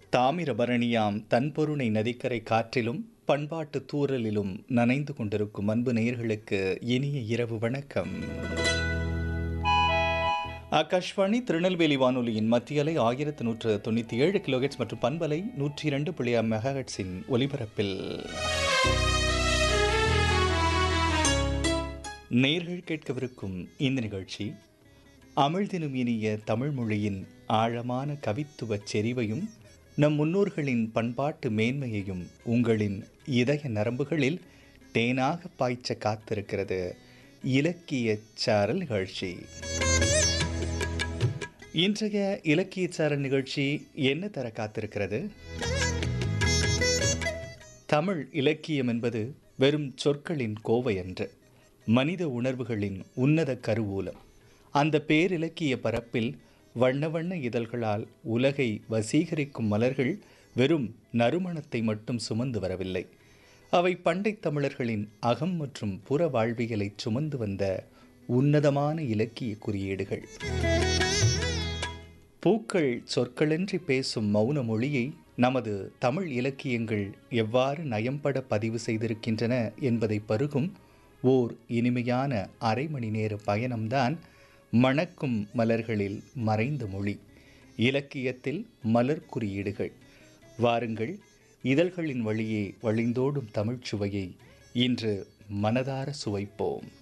தாமிரபரணியாம் தன்பொருணை நதிக்கரை காற்றிலும் பண்பாட்டு தூறலிலும் நனைந்து கொண்டிருக்கும் அன்பு நேயர்களுக்கு இனிய இரவு வணக்கம் ஆகாஷ்வாணி திருநெல்வேலி வானொலியின் மத்திய அலை ஆயிரத்து நூற்று தொண்ணூற்றி ஏழு கிலோஹெட்ஸ் மற்றும் பண்பலை நூற்றி இரண்டு புள்ளி மெகாஹெட்ஸின் ஒலிபரப்பில் நேர்கள் கேட்கவிருக்கும் இந்த நிகழ்ச்சி அமிழ்தினும் இனிய தமிழ் மொழியின் ஆழமான கவித்துவச் செறிவையும் நம் முன்னோர்களின் பண்பாட்டு மேன்மையையும் உங்களின் இதய நரம்புகளில் தேனாக பாய்ச்ச காத்திருக்கிறது இலக்கிய சாரல் நிகழ்ச்சி இன்றைய இலக்கிய சாரல் நிகழ்ச்சி என்ன தர காத்திருக்கிறது தமிழ் இலக்கியம் என்பது வெறும் சொற்களின் கோவை அன்று மனித உணர்வுகளின் உன்னத கருவூலம் அந்த பேரிலக்கிய பரப்பில் வண்ண வண்ண இதழ்களால் உலகை வசீகரிக்கும் மலர்கள் வெறும் நறுமணத்தை மட்டும் சுமந்து வரவில்லை அவை பண்டை தமிழர்களின் அகம் மற்றும் புற வாழ்வியலை சுமந்து வந்த உன்னதமான இலக்கிய குறியீடுகள் பூக்கள் சொற்களன்றி பேசும் மௌன மொழியை நமது தமிழ் இலக்கியங்கள் எவ்வாறு நயம்பட பதிவு செய்திருக்கின்றன என்பதை பருகும் ஓர் இனிமையான அரை மணி நேர பயணம்தான் மணக்கும் மலர்களில் மறைந்த மொழி இலக்கியத்தில் மலர் குறியீடுகள் வாருங்கள் இதழ்களின் வழியே வழிந்தோடும் தமிழ்ச்சுவையை இன்று மனதார சுவைப்போம்